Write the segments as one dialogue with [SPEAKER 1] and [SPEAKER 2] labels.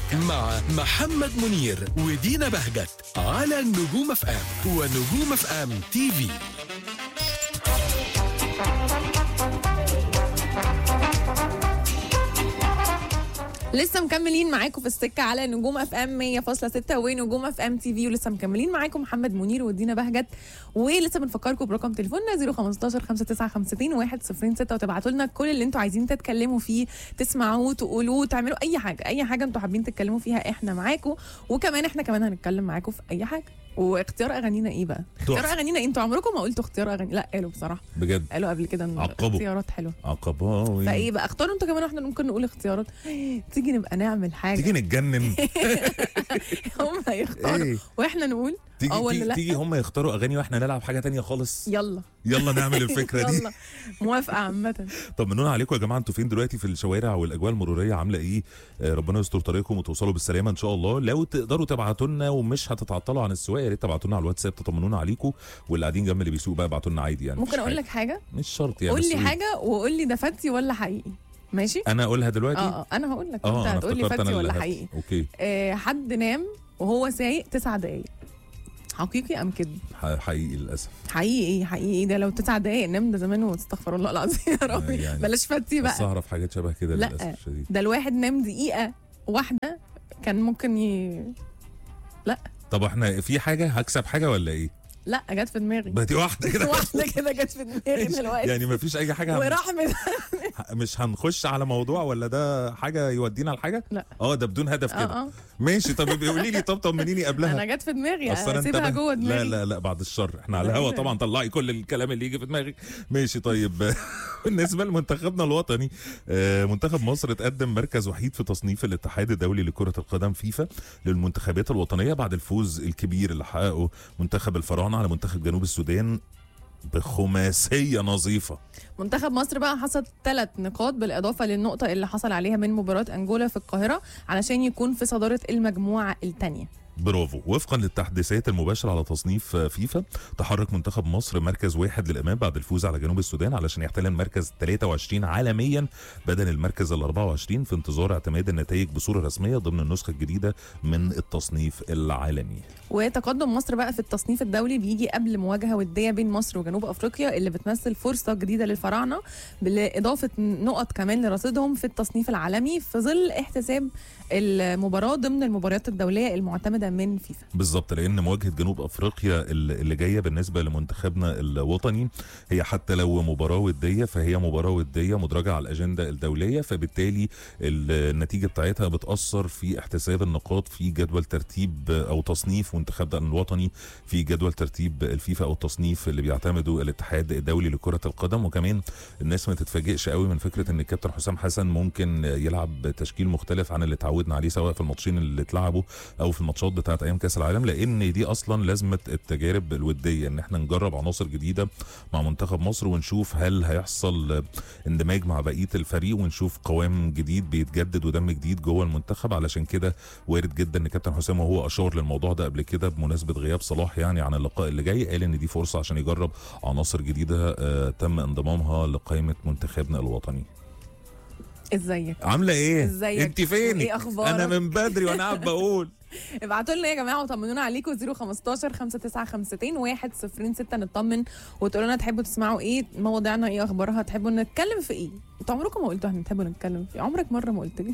[SPEAKER 1] مع محمد منير ودينا بهجت على نجوم اف ام ونجوم اف ام تي في
[SPEAKER 2] لسه مكملين معاكم في السكه على نجوم اف ام 100.6 ونجوم اف ام تي في ولسه مكملين معاكم محمد منير ودينا بهجت ولسه بنفكركم برقم تليفوننا 015 59 106 وتبعتوا لنا كل اللي انتوا عايزين تتكلموا فيه تسمعوه تقولوه تعملوا اي حاجه اي حاجه انتوا حابين تتكلموا فيها احنا معاكم وكمان احنا كمان هنتكلم معاكم في اي حاجه واختيار اغانينا ايه بقى؟ اختيار
[SPEAKER 3] تحفة.
[SPEAKER 2] اغانينا إيه؟ انتوا عمركم ما قلتوا اختيار اغاني لا قالوا بصراحه
[SPEAKER 3] بجد
[SPEAKER 2] قالوا قبل كده ان
[SPEAKER 3] عقبوا.
[SPEAKER 2] اختيارات حلوه
[SPEAKER 3] عقباوي
[SPEAKER 2] فايه بقى اختاروا انتوا كمان واحنا ممكن نقول اختيارات تيجي نبقى نعمل حاجه
[SPEAKER 3] تيجي نتجنن
[SPEAKER 2] هم يختاروا
[SPEAKER 3] ايه
[SPEAKER 2] واحنا نقول
[SPEAKER 3] تيجي
[SPEAKER 2] اه ولا
[SPEAKER 3] تيجي,
[SPEAKER 2] لا
[SPEAKER 3] تيجي هم يختاروا اغاني واحنا نلعب حاجه تانية خالص
[SPEAKER 2] يلا
[SPEAKER 3] يلا نعمل الفكره دي
[SPEAKER 2] يلا موافقه عامه
[SPEAKER 3] طمنونا عليكم يا جماعه انتوا فين دلوقتي في الشوارع والاجواء المروريه عامله ايه آه ربنا يستر طريقكم وتوصلوا بالسلامه ان شاء الله لو تقدروا تبعتوا لنا ومش هتتعطلوا عن السواقه يا ريت تبعتوا لنا على الواتساب تطمنونا عليكم واللي قاعدين جنب اللي بيسوق بقى ابعتوا لنا عادي يعني
[SPEAKER 2] ممكن
[SPEAKER 3] مش
[SPEAKER 2] اقول
[SPEAKER 3] حاجة.
[SPEAKER 2] لك حاجه
[SPEAKER 3] مش شرط يعني
[SPEAKER 2] قول
[SPEAKER 3] بس
[SPEAKER 2] لي
[SPEAKER 3] قولي.
[SPEAKER 2] حاجه وقول لي ده فتي ولا حقيقي ماشي
[SPEAKER 3] انا اقولها دلوقتي
[SPEAKER 2] اه اه انا هقول لك انت
[SPEAKER 3] اه انا
[SPEAKER 2] هتقول لي
[SPEAKER 3] افتكرت انا
[SPEAKER 2] فتي
[SPEAKER 3] اللي
[SPEAKER 2] ولا
[SPEAKER 3] هت-
[SPEAKER 2] حقيقي
[SPEAKER 3] اوكي
[SPEAKER 2] آه حد نام وهو سايق تسع دقايق حقيقي ام كذب
[SPEAKER 3] ح- حقيقي للاسف
[SPEAKER 2] حقيقي حقيقي ده لو تسع دقايق نام ده زمان واستغفر الله العظيم يا ربي
[SPEAKER 3] يعني
[SPEAKER 2] بلاش فتي
[SPEAKER 3] بس
[SPEAKER 2] بقى
[SPEAKER 3] اعرف حاجات شبه كده
[SPEAKER 2] لا.
[SPEAKER 3] للاسف الشديد
[SPEAKER 2] ده الواحد نام دقيقه واحده كان ممكن ي...
[SPEAKER 3] طب احنا في حاجه هكسب حاجه ولا ايه؟
[SPEAKER 2] لا جت في دماغي
[SPEAKER 3] بقى واحده كده
[SPEAKER 2] واحده كده جت في دماغي دلوقتي
[SPEAKER 3] يعني ما فيش اي حاجه هن-
[SPEAKER 2] ورحمه
[SPEAKER 3] مش هنخش على موضوع ولا ده حاجه يودينا لحاجه
[SPEAKER 2] لا.
[SPEAKER 3] اه ده بدون هدف
[SPEAKER 2] اه
[SPEAKER 3] كده
[SPEAKER 2] اه
[SPEAKER 3] ماشي طب قولي لي طب طمنيني قبلها
[SPEAKER 2] انا جت في دماغي
[SPEAKER 3] أصل أنا
[SPEAKER 2] اسيبها
[SPEAKER 3] انتبه-
[SPEAKER 2] جوه
[SPEAKER 3] لا
[SPEAKER 2] دماغي
[SPEAKER 3] لا لا بعد الشر احنا على
[SPEAKER 2] لا،
[SPEAKER 3] الهوا
[SPEAKER 2] لا.
[SPEAKER 3] طبعا طلعي كل الكلام اللي يجي في دماغك ماشي طيب بالنسبه لمنتخبنا الوطني آه، منتخب مصر اتقدم مركز وحيد في تصنيف الاتحاد الدولي لكره القدم فيفا للمنتخبات الوطنيه بعد الفوز الكبير اللي حققه منتخب الفراعنه على منتخب جنوب السودان بخماسيه نظيفه
[SPEAKER 2] منتخب مصر بقى حصل ثلاث نقاط بالاضافه للنقطه اللي حصل عليها من مباراه انجولا في القاهره علشان يكون في صداره المجموعه الثانيه
[SPEAKER 3] برافو وفقا للتحديثات المباشره على تصنيف فيفا تحرك منتخب مصر مركز واحد للامام بعد الفوز على جنوب السودان علشان يحتل المركز 23 عالميا بدل المركز ال 24 في انتظار اعتماد النتائج بصوره رسميه ضمن النسخه الجديده من التصنيف العالمي
[SPEAKER 2] وتقدم مصر بقى في التصنيف الدولي بيجي قبل مواجهه وديه بين مصر وجنوب افريقيا اللي بتمثل فرصه جديده للفراعنه بالاضافه نقط كمان لرصيدهم في التصنيف العالمي في ظل احتساب المباراه ضمن المباريات الدوليه المعتمده من فيفا
[SPEAKER 3] بالظبط لان مواجهه جنوب افريقيا اللي اللي جايه بالنسبه لمنتخبنا الوطني هي حتى لو مباراه وديه فهي مباراه وديه مدرجه على الاجنده الدوليه فبالتالي النتيجه بتاعتها بتاثر في احتساب النقاط في جدول ترتيب او تصنيف منتخبنا الوطني في جدول ترتيب الفيفا او التصنيف اللي بيعتمده الاتحاد الدولي لكره القدم وكمان الناس ما تتفاجئش قوي من فكره ان الكابتن حسام حسن ممكن يلعب تشكيل مختلف عن اللي اتعودنا عليه سواء في الماتشين اللي اتلعبوا او في الماتشات بتاعت ايام كاس العالم لان دي اصلا لازمه التجارب الوديه ان احنا نجرب عناصر جديده مع منتخب مصر ونشوف هل هيحصل اندماج مع بقيه الفريق ونشوف قوام جديد بيتجدد ودم جديد جوه المنتخب علشان كده وارد جدا ان كابتن حسام وهو اشار للموضوع ده قبل كده بمناسبه غياب صلاح يعني عن اللقاء اللي جاي قال ان دي فرصه عشان يجرب عناصر جديده آه تم انضمامها لقائمه منتخبنا الوطني
[SPEAKER 2] ازيك
[SPEAKER 3] عامله ايه
[SPEAKER 2] ازيك؟
[SPEAKER 3] انت فين
[SPEAKER 2] ايه اخبارك؟
[SPEAKER 3] انا من بدري وانا قاعد بقول
[SPEAKER 2] ابعتوا لنا يا جماعه وطمنونا عليكم 015 5952 106 نطمن وتقولوا لنا تحبوا تسمعوا ايه مواضيعنا ايه اخبارها تحبوا نتكلم في ايه انتوا عمركم ما قلتوا احنا بتحبوا نتكلم في إيه؟ عمرك مره ما قلت لي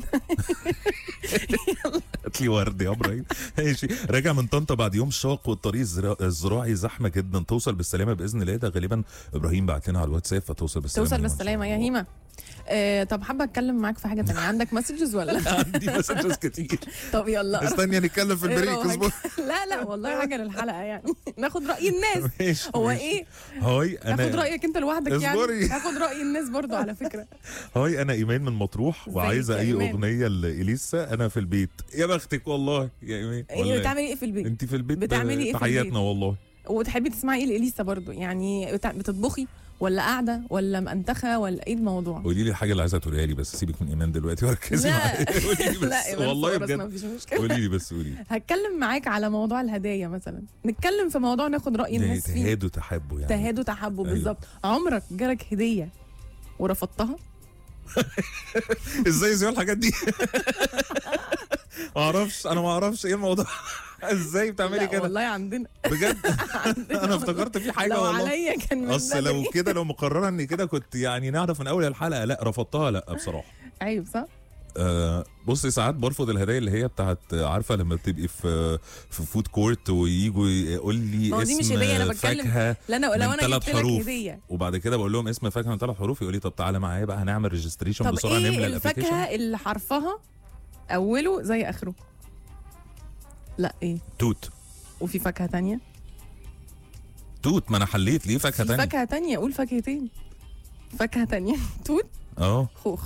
[SPEAKER 3] هات لي ورد يا ابراهيم ماشي راجع من طنطا بعد يوم شاق والطريق الزرا- الزراعي زحمه جدا توصل بالسلامه باذن الله ده غالبا ابراهيم بعت لنا على الواتساب فتوصل بالسلامه
[SPEAKER 2] توصل
[SPEAKER 3] إن شاء
[SPEAKER 2] بالسلامه يا
[SPEAKER 3] الله.
[SPEAKER 2] هيما آه طب حابه اتكلم معاك في حاجه تانية عندك مسجز ولا
[SPEAKER 3] عندي مسجز كتير
[SPEAKER 2] طب يلا
[SPEAKER 3] استني نتكلم في البريك
[SPEAKER 2] إيه
[SPEAKER 3] اصبر
[SPEAKER 2] رأيك؟ لا لا والله حاجه للحلقه يعني ناخد راي الناس
[SPEAKER 3] ماشي
[SPEAKER 2] هو
[SPEAKER 3] ماشي.
[SPEAKER 2] ايه
[SPEAKER 3] هاي انا
[SPEAKER 2] هاخد رايك انت لوحدك
[SPEAKER 3] اصبري.
[SPEAKER 2] يعني هاخد راي الناس برضو على فكره
[SPEAKER 3] هاي انا ايمان من مطروح
[SPEAKER 2] ازيك
[SPEAKER 3] وعايزه
[SPEAKER 2] يا
[SPEAKER 3] اي
[SPEAKER 2] إيمان؟
[SPEAKER 3] اغنيه لاليسا انا في البيت يا بختك والله يا ايمان
[SPEAKER 2] ايه
[SPEAKER 3] ولا
[SPEAKER 2] بتعملي ايه في البيت
[SPEAKER 3] انت في البيت
[SPEAKER 2] بتعملي إيه في
[SPEAKER 3] تحياتنا
[SPEAKER 2] البيت؟
[SPEAKER 3] والله
[SPEAKER 2] وتحبي تسمعي ايه لإليسا برضو يعني بتع- بتطبخي ولا قاعده ولا مأنتخه ولا ايه الموضوع
[SPEAKER 3] قولي لي الحاجه اللي عايزه تقوليها لي بس سيبك من ايمان دلوقتي وركزي
[SPEAKER 2] لا.
[SPEAKER 3] معايا قولي لي
[SPEAKER 2] لا
[SPEAKER 3] بس
[SPEAKER 2] إيمان
[SPEAKER 3] والله
[SPEAKER 2] صورة، بس
[SPEAKER 3] بجد
[SPEAKER 2] مفيش مشكله
[SPEAKER 3] قولي لي بس قولي لي
[SPEAKER 2] هتكلم معاك على موضوع الهدايا مثلا نتكلم في موضوع ناخد راي الناس فيه
[SPEAKER 3] تهاد وتحبه يعني
[SPEAKER 2] تهاد وتحبب
[SPEAKER 3] أيوة.
[SPEAKER 2] بالظبط عمرك جالك هديه ورفضتها
[SPEAKER 3] ازاي ازاي الحاجات دي ما اعرفش انا ما اعرفش ايه الموضوع ازاي بتعملي
[SPEAKER 2] لا
[SPEAKER 3] كده
[SPEAKER 2] والله عندنا
[SPEAKER 3] بجد
[SPEAKER 2] عندنا
[SPEAKER 3] انا افتكرت في حاجه
[SPEAKER 2] لو
[SPEAKER 3] والله
[SPEAKER 2] عليا كان من
[SPEAKER 3] اصل لو
[SPEAKER 2] بدري.
[SPEAKER 3] كده لو مقرره ان كده كنت يعني نعرف من اول الحلقه لا رفضتها لا بصراحه
[SPEAKER 2] عيب صح؟
[SPEAKER 3] آه بصي ساعات برفض الهدايا اللي هي بتاعت عارفه لما بتبقي في في فود كورت ويجوا يقول لي
[SPEAKER 2] ما هو دي مش
[SPEAKER 3] اسم
[SPEAKER 2] هدية، أنا بتكلم
[SPEAKER 3] فاكهه
[SPEAKER 2] لا انا لو
[SPEAKER 3] من
[SPEAKER 2] انا
[SPEAKER 3] ثلاث
[SPEAKER 2] جبت لك
[SPEAKER 3] حروف
[SPEAKER 2] هديه
[SPEAKER 3] وبعد كده بقول لهم اسم فاكهه من ثلاث حروف يقول لي طب تعالى معايا بقى هنعمل ريجستريشن
[SPEAKER 2] طب
[SPEAKER 3] بسرعه نملى
[SPEAKER 2] ايه
[SPEAKER 3] الابلكيشن
[SPEAKER 2] الفاكهه اللي حرفها اوله زي اخره؟ لا ايه
[SPEAKER 3] توت
[SPEAKER 2] وفي فاكهه تانية
[SPEAKER 3] توت ما انا حليت ليه فاكهه
[SPEAKER 2] في
[SPEAKER 3] تانية
[SPEAKER 2] فاكهه تانية قول فاكهتين فاكهه تانية توت
[SPEAKER 3] اه
[SPEAKER 2] خوخ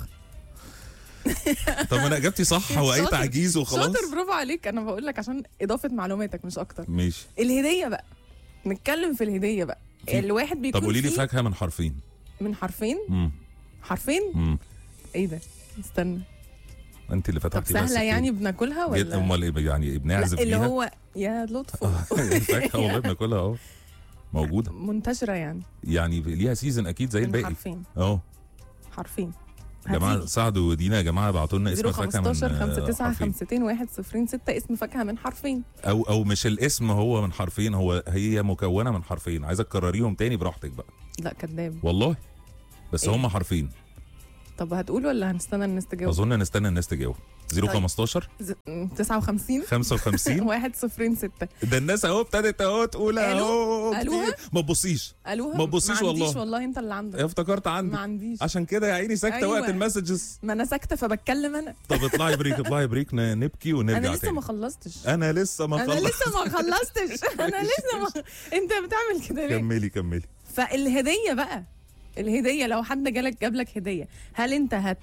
[SPEAKER 3] طب انا اجابتي صح هو اي
[SPEAKER 2] شاطر.
[SPEAKER 3] تعجيز وخلاص
[SPEAKER 2] شاطر برافو عليك انا بقول لك عشان اضافه معلوماتك مش اكتر
[SPEAKER 3] ماشي
[SPEAKER 2] الهديه بقى نتكلم في الهديه بقى
[SPEAKER 3] في-
[SPEAKER 2] الواحد بيكون
[SPEAKER 3] طب قولي لي
[SPEAKER 2] فيه
[SPEAKER 3] فاكهه من حرفين
[SPEAKER 2] من حرفين
[SPEAKER 3] امم
[SPEAKER 2] حرفين
[SPEAKER 3] امم
[SPEAKER 2] ايه ده استنى
[SPEAKER 3] انت اللي
[SPEAKER 2] طب
[SPEAKER 3] فتحتي بس
[SPEAKER 2] سهله يعني بناكلها
[SPEAKER 3] جد
[SPEAKER 2] ولا
[SPEAKER 3] امال ايه يعني
[SPEAKER 2] لا
[SPEAKER 3] بنعزف
[SPEAKER 2] اللي
[SPEAKER 3] بيها
[SPEAKER 2] هو يا لطف
[SPEAKER 3] الفاكهه والله بناكلها اهو موجوده
[SPEAKER 2] منتشره يعني
[SPEAKER 3] يعني ليها سيزون اكيد زي
[SPEAKER 2] من
[SPEAKER 3] الباقي
[SPEAKER 2] حرفين
[SPEAKER 3] اه
[SPEAKER 2] حرفين
[SPEAKER 3] يا جماعه
[SPEAKER 2] هتيجي.
[SPEAKER 3] سعد ودينا يا جماعه ابعتوا لنا اسم فاكهه من
[SPEAKER 2] 015
[SPEAKER 3] آه،
[SPEAKER 2] 59
[SPEAKER 3] حرفين.
[SPEAKER 2] 52 1 0 6 اسم فاكهه من حرفين
[SPEAKER 3] او او مش الاسم هو من حرفين هو هي مكونه من حرفين عايزك تكرريهم تاني براحتك بقى
[SPEAKER 2] لا كداب
[SPEAKER 3] والله بس
[SPEAKER 2] إيه؟
[SPEAKER 3] هم حرفين
[SPEAKER 2] طب هتقول ولا هنستنى الناس تجاوب
[SPEAKER 3] اظن نستنى الناس تجاوب 015
[SPEAKER 2] ز- م، 59
[SPEAKER 3] 55
[SPEAKER 2] 1 0 6
[SPEAKER 3] ده الناس اهو ابتدت اهو تقول اهو
[SPEAKER 2] قالوها؟
[SPEAKER 3] كتير. ما تبصيش
[SPEAKER 2] قالوها
[SPEAKER 3] ما تبصيش
[SPEAKER 2] ما عنديش
[SPEAKER 3] والله.
[SPEAKER 2] والله انت اللي عندك
[SPEAKER 3] افتكرت
[SPEAKER 2] ما
[SPEAKER 3] عندي
[SPEAKER 2] عنديش
[SPEAKER 3] عشان كده يا عيني ساكته
[SPEAKER 2] أيوة.
[SPEAKER 3] وقت المسجز
[SPEAKER 2] ما انا ساكته فبتكلم انا
[SPEAKER 3] طب اطلعي بريك اطلعي بريك ن- نبكي ونرجع
[SPEAKER 2] انا لسه
[SPEAKER 3] تاني
[SPEAKER 2] ما خلصتش
[SPEAKER 3] انا لسه ما
[SPEAKER 2] انا
[SPEAKER 3] خلصت
[SPEAKER 2] لسه ما خلصتش انا لسه ما انت بتعمل كده ليه
[SPEAKER 3] كملي كملي
[SPEAKER 2] فالهديه بقى الهديه لو حد جالك جاب لك هديه هل انت هت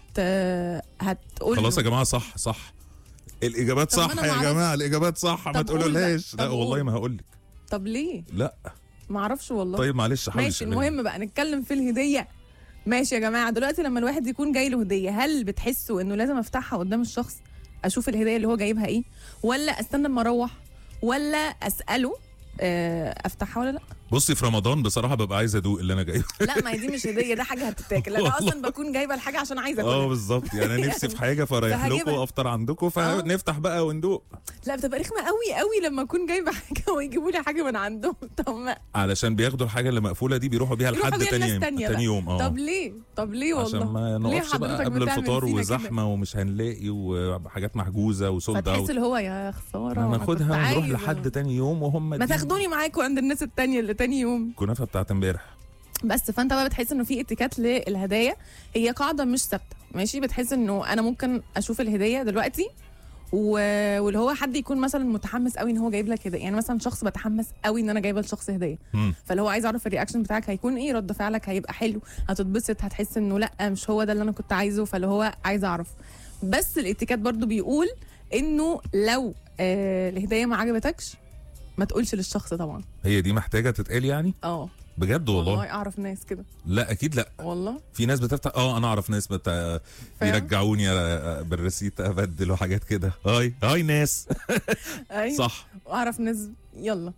[SPEAKER 2] هتقول
[SPEAKER 3] خلاص
[SPEAKER 2] له-
[SPEAKER 3] يا جماعه صح صح الاجابات
[SPEAKER 2] طب
[SPEAKER 3] صح
[SPEAKER 2] أنا
[SPEAKER 3] يا
[SPEAKER 2] معرفش.
[SPEAKER 3] جماعه الاجابات صح ما
[SPEAKER 2] طب قول
[SPEAKER 3] تقولولهاش
[SPEAKER 2] بقى.
[SPEAKER 3] لا
[SPEAKER 2] طب
[SPEAKER 3] والله
[SPEAKER 2] قول.
[SPEAKER 3] ما هقول لك
[SPEAKER 2] طب ليه
[SPEAKER 3] لا
[SPEAKER 2] ما اعرفش والله
[SPEAKER 3] طيب معلش حاولي
[SPEAKER 2] ماشي
[SPEAKER 3] تشغلي.
[SPEAKER 2] المهم بقى نتكلم في الهديه ماشي يا جماعه دلوقتي لما الواحد يكون جاي له هديه هل بتحسوا انه لازم افتحها قدام الشخص اشوف الهديه اللي هو جايبها ايه ولا استنى اما اروح ولا اساله آه، افتحها ولا لا
[SPEAKER 3] بصي في رمضان بصراحه ببقى عايز ادوق اللي انا جايبه
[SPEAKER 2] لا ما هي دي مش هديه ده حاجه هتتاكل انا
[SPEAKER 3] والله.
[SPEAKER 2] اصلا بكون جايبه الحاجه عشان عايزه
[SPEAKER 3] اه
[SPEAKER 2] اكلها
[SPEAKER 3] بالظبط يعني انا نفسي في حاجه فرايح لكم
[SPEAKER 2] فهجيبها.
[SPEAKER 3] افطر عندكم فنفتح بقى وندوق
[SPEAKER 2] لا بتبقى رخمه قوي قوي لما اكون جايبه حاجه ويجيبوا لي حاجه من عندهم طب ما
[SPEAKER 3] علشان بياخدوا الحاجه اللي مقفوله دي بيروحوا بيها
[SPEAKER 2] يروحوا
[SPEAKER 3] لحد
[SPEAKER 2] بيها
[SPEAKER 3] تاني
[SPEAKER 2] لناس
[SPEAKER 3] يوم
[SPEAKER 2] تانية
[SPEAKER 3] تاني
[SPEAKER 2] بقى.
[SPEAKER 3] يوم اه
[SPEAKER 2] طب ليه طب ليه والله
[SPEAKER 3] عشان ما
[SPEAKER 2] ليه
[SPEAKER 3] نقفش بقى
[SPEAKER 2] حضرتك
[SPEAKER 3] قبل
[SPEAKER 2] بتعمل
[SPEAKER 3] الفطار
[SPEAKER 2] فينا
[SPEAKER 3] وزحمه ومش هنلاقي وحاجات محجوزه وسولد
[SPEAKER 2] فتحس
[SPEAKER 3] اوت
[SPEAKER 2] اللي هو يا خساره أنا كنت
[SPEAKER 3] ناخدها ونروح
[SPEAKER 2] عايزة.
[SPEAKER 3] لحد تاني يوم وهم
[SPEAKER 2] ما
[SPEAKER 3] دي
[SPEAKER 2] تاخدوني معاكم عند الناس التانية اللي تاني يوم
[SPEAKER 3] الكنافه بتاعت امبارح
[SPEAKER 2] بس فانت بقى بتحس انه في اتيكات للهدايا هي قاعده مش ثابته ماشي بتحس انه انا ممكن اشوف الهديه دلوقتي و... واللي هو حد يكون مثلا متحمس قوي ان هو جايب لك هديه يعني مثلا شخص بتحمس قوي ان انا جايبه لشخص هديه
[SPEAKER 3] مم.
[SPEAKER 2] فاللي هو عايز اعرف الرياكشن بتاعك هيكون ايه رد فعلك هيبقى حلو هتتبسط هتحس انه لا مش هو ده اللي انا كنت عايزه فاللي هو عايز اعرف بس الاتيكات برضو بيقول انه لو آه الهديه ما عجبتكش ما تقولش للشخص طبعا
[SPEAKER 3] هي دي محتاجه تتقال يعني
[SPEAKER 2] اه
[SPEAKER 3] بجد والله
[SPEAKER 2] والله اعرف ناس كده
[SPEAKER 3] لا اكيد لا
[SPEAKER 2] والله
[SPEAKER 3] في ناس بتفتح اه انا اعرف ناس بت...
[SPEAKER 2] فاهم؟
[SPEAKER 3] بيرجعوني آه، بالريسيت ابدل وحاجات كده هاي هاي ناس
[SPEAKER 2] ايوه
[SPEAKER 3] صح
[SPEAKER 2] واعرف ناس يلا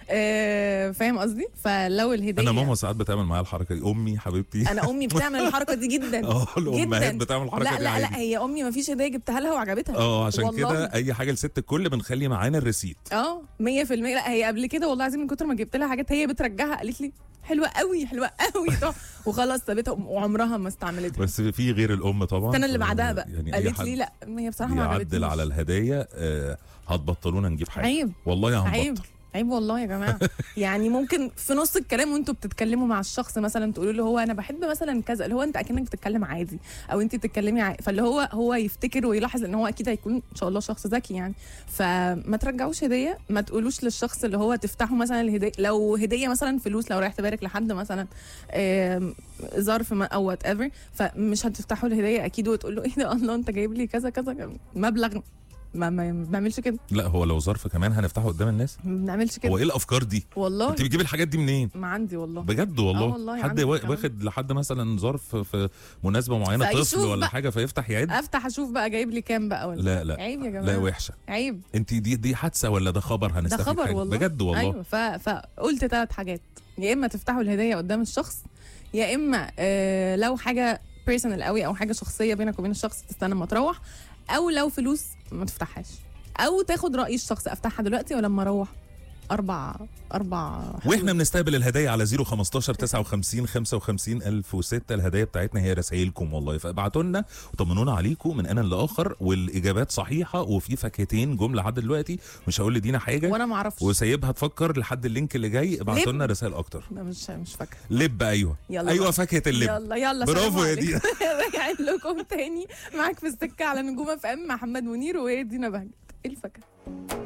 [SPEAKER 2] آه فاهم قصدي فلو الهديه
[SPEAKER 3] انا ماما ساعات بتعمل معايا الحركه دي امي حبيبتي
[SPEAKER 2] انا امي بتعمل الحركه دي جدا
[SPEAKER 3] اه الامهات
[SPEAKER 2] جدا.
[SPEAKER 3] بتعمل الحركه
[SPEAKER 2] لا
[SPEAKER 3] دي
[SPEAKER 2] لا
[SPEAKER 3] عادي
[SPEAKER 2] لا هي امي ما فيش هديه جبتها لها وعجبتها
[SPEAKER 3] اه عشان
[SPEAKER 2] والله.
[SPEAKER 3] كده اي حاجه لست الكل بنخلي معانا الريسيت
[SPEAKER 2] اه 100% لا هي قبل كده والله العظيم من كتر ما جبت لها حاجات هي بترجعها قالت لي حلوه قوي حلوه قوي طب وخلاص سابتها وعمرها ما استعملتها
[SPEAKER 3] بس في غير الام طبعا
[SPEAKER 2] السنه اللي بعدها بقى
[SPEAKER 3] يعني أي
[SPEAKER 2] قالت
[SPEAKER 3] حد
[SPEAKER 2] لي لا هي بصراحه ما
[SPEAKER 3] بيعدل
[SPEAKER 2] عجبتنيش
[SPEAKER 3] على الهدايا آه هتبطلونا نجيب حاجه
[SPEAKER 2] عيب
[SPEAKER 3] والله
[SPEAKER 2] عيب
[SPEAKER 3] هنبطل
[SPEAKER 2] عيب والله يا جماعه يعني ممكن في نص الكلام وانتوا بتتكلموا مع الشخص مثلا تقولوا له هو انا بحب مثلا كذا اللي هو انت اكنك بتتكلم عادي او انت بتتكلمي عادي فاللي هو هو يفتكر ويلاحظ ان هو اكيد هيكون ان شاء الله شخص ذكي يعني فما ترجعوش هديه ما تقولوش للشخص اللي هو تفتحوا مثلا الهديه لو هديه مثلا فلوس لو رايح تبارك لحد مثلا آم، ظرف ما او وات ايفر فمش هتفتحوا الهديه اكيد وتقول له ايه ده الله انت جايب لي كذا كذا مبلغ ما ما ما بنعملش كده
[SPEAKER 3] لا هو لو ظرف كمان هنفتحه قدام الناس
[SPEAKER 2] ما بنعملش
[SPEAKER 3] هو
[SPEAKER 2] كده
[SPEAKER 3] ايه الافكار دي
[SPEAKER 2] والله
[SPEAKER 3] انت بتجيب الحاجات دي منين
[SPEAKER 2] ما عندي والله
[SPEAKER 3] بجد والله,
[SPEAKER 2] آه والله
[SPEAKER 3] حد
[SPEAKER 2] عندي
[SPEAKER 3] وا-
[SPEAKER 2] كمان.
[SPEAKER 3] واخد لحد مثلا ظرف في مناسبه معينه طفل
[SPEAKER 2] فيشوف
[SPEAKER 3] ولا
[SPEAKER 2] بقى.
[SPEAKER 3] حاجه فيفتح يعد
[SPEAKER 2] افتح اشوف بقى جايب لي كام بقى ولا
[SPEAKER 3] لا لا
[SPEAKER 2] عيب يا جماعه
[SPEAKER 3] لا وحشه
[SPEAKER 2] عيب
[SPEAKER 3] انت دي دي حادثه ولا ده خبر
[SPEAKER 2] ده
[SPEAKER 3] هنستفيد
[SPEAKER 2] خبر
[SPEAKER 3] حاجة؟
[SPEAKER 2] والله
[SPEAKER 3] بجد والله
[SPEAKER 2] ايوه ف... فقلت ثلاث حاجات يا اما تفتحوا الهديه قدام الشخص يا اما آه لو حاجه بيرسونال قوي او حاجه شخصيه بينك وبين الشخص تستنى ما تروح او لو فلوس ما تفتحهاش او تاخد رايي الشخصي افتحها دلوقتي ولا لما اروح اربع اربع
[SPEAKER 3] واحنا بنستقبل الهدايا على 015 59 55 1006 الهدايا بتاعتنا هي رسائلكم والله فابعتوا لنا وطمنونا عليكم من انا لاخر والاجابات صحيحه وفي فاكهتين جم لحد دلوقتي مش هقول لدينا حاجه
[SPEAKER 2] وانا ما اعرفش
[SPEAKER 3] وسايبها تفكر لحد اللينك اللي جاي ابعتوا لنا رسائل اكتر
[SPEAKER 2] لا مش مش فاكره
[SPEAKER 3] لب ايوه
[SPEAKER 2] يلا
[SPEAKER 3] ايوه
[SPEAKER 2] بقى.
[SPEAKER 3] فاكهه اللب
[SPEAKER 2] يلا يلا
[SPEAKER 3] برافو
[SPEAKER 2] سلام
[SPEAKER 3] يا
[SPEAKER 2] عليكم.
[SPEAKER 3] دينا.
[SPEAKER 2] راجعين لكم تاني معاك في السكه على نجوم اف ام محمد منير ودينا بهجت ايه الفكره